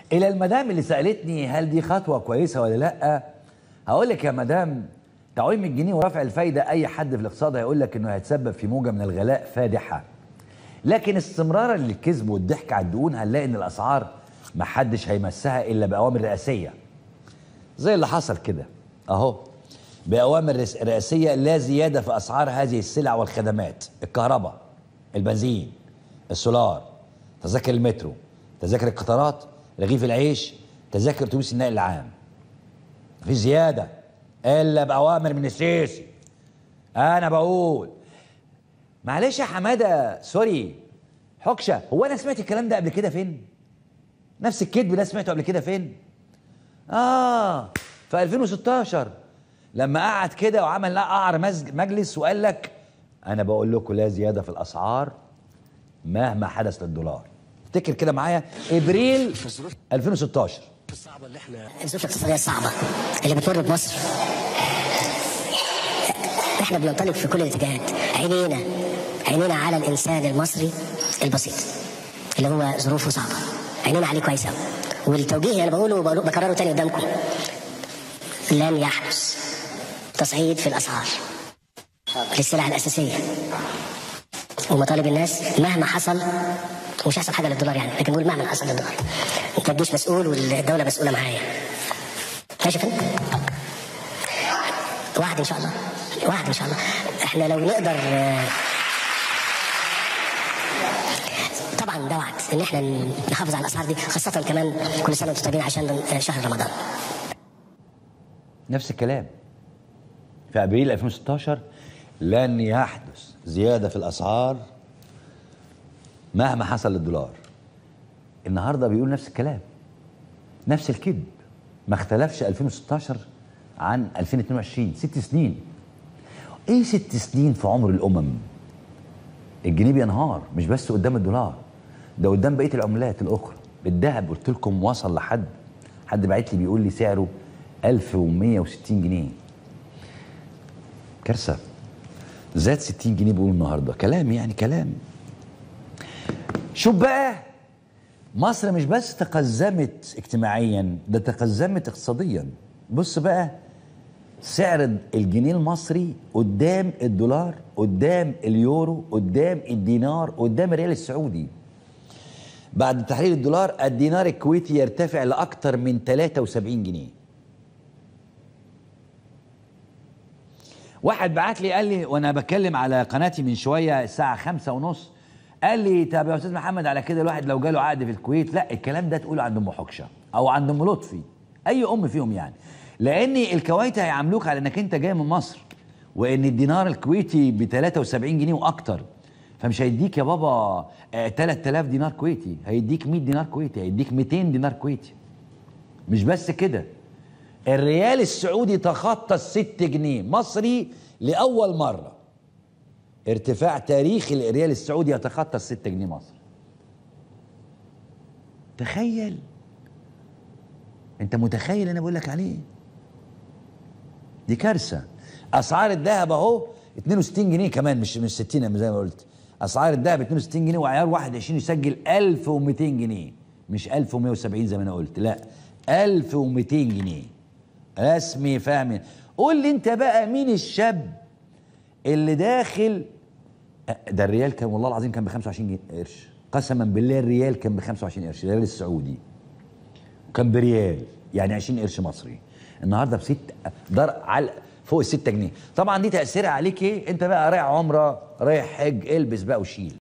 الى المدام اللي سالتني هل دي خطوه كويسه ولا لا هقول لك يا مدام تعويم الجنيه ورفع الفايده اي حد في الاقتصاد هيقول لك انه هيتسبب في موجه من الغلاء فادحه لكن استمرارا للكذب والضحك على الدقون هنلاقي ان الاسعار ما حدش هيمسها الا باوامر رئاسيه زي اللي حصل كده اهو باوامر رس- رئاسيه لا زياده في اسعار هذه السلع والخدمات الكهرباء البنزين السولار تذاكر المترو تذاكر القطارات رغيف العيش تذاكر اتوبيس النقل العام في زياده الا باوامر من السيسي انا بقول معلش يا حماده سوري حكشه هو انا سمعت الكلام ده قبل كده فين نفس الكذب ده سمعته قبل كده فين اه في 2016 لما قعد كده وعمل لا قعر مزج- مجلس وقال لك انا بقول لكم لا زياده في الاسعار مهما حدث للدولار افتكر كده معايا ابريل 2016 الصعبه اللي احنا الظروف الاقتصاديه الصعبه اللي بتمر بمصر احنا بننطلق في كل الاتجاهات عينينا عينينا على الانسان المصري البسيط اللي هو ظروفه صعبه عينينا عليه كويس قوي والتوجيه انا بقوله وبقوله- بكرره تاني قدامكم لن يحدث تصعيد في الاسعار للسلع الاساسيه ومطالب الناس مهما حصل مش هيحصل حاجه للدولار يعني لكن نقول مهما حصل للدولار انت الجيش مسؤول والدوله مسؤوله معايا ماشي يا فندم واحد ان شاء الله واحد ان شاء الله احنا لو نقدر آه، طبعا ده وعد ان احنا نحافظ على الاسعار دي خاصه كمان كل سنه وانتم طيبين عشان آه، شهر رمضان نفس الكلام في ابريل 2016 لن يحدث زياده في الاسعار مهما حصل للدولار النهارده بيقول نفس الكلام نفس الكذب ما اختلفش 2016 عن 2022 ست سنين ايه ست سنين في عمر الامم الجنيه بينهار مش بس قدام الدولار ده قدام بقيه العملات الاخرى الذهب قلت لكم وصل لحد حد بعت لي بيقول لي سعره 1160 جنيه كارثه زاد 60 جنيه بيقولوا النهارده كلام يعني كلام شوف بقى مصر مش بس تقزمت اجتماعيا ده تقزمت اقتصاديا بص بقى سعر الجنيه المصري قدام الدولار قدام اليورو قدام الدينار قدام الريال السعودي بعد تحرير الدولار الدينار الكويتي يرتفع لأكثر من 73 جنيه واحد بعت لي قال لي وانا بتكلم على قناتي من شويه الساعه خمسة ونص قال لي طب يا استاذ محمد على كده الواحد لو جاله عقد في الكويت لا الكلام ده تقوله عند ام حكشه او عند ام لطفي اي ام فيهم يعني لان الكويت هيعاملوك على انك انت جاي من مصر وان الدينار الكويتي ب 73 جنيه واكتر فمش هيديك يا بابا آه، 3000 دينار كويتي هيديك 100 دينار كويتي هيديك 200 دينار كويتي مش بس كده الريال السعودي تخطى الست جنيه مصري لأول مرة ارتفاع تاريخي للريال السعودي يتخطى الست جنيه مصر تخيل انت متخيل انا بقول لك عليه دي كارثه اسعار الذهب اهو 62 جنيه كمان مش مش 60 زي ما قلت اسعار الذهب 62 جنيه وعيار 21 يسجل 1200 جنيه مش 1170 زي ما انا قلت لا 1200 جنيه رسمي فهمي قول لي انت بقى مين الشاب اللي داخل ده الريال كان والله العظيم كان ب 25 جنيه قرش قسما بالله الريال كان ب 25 قرش الريال السعودي كان بريال يعني 20 قرش مصري النهارده بست دار على فوق ال 6 جنيه طبعا دي تاثيرها عليك ايه انت بقى رايح عمره رايح حج البس بقى وشيل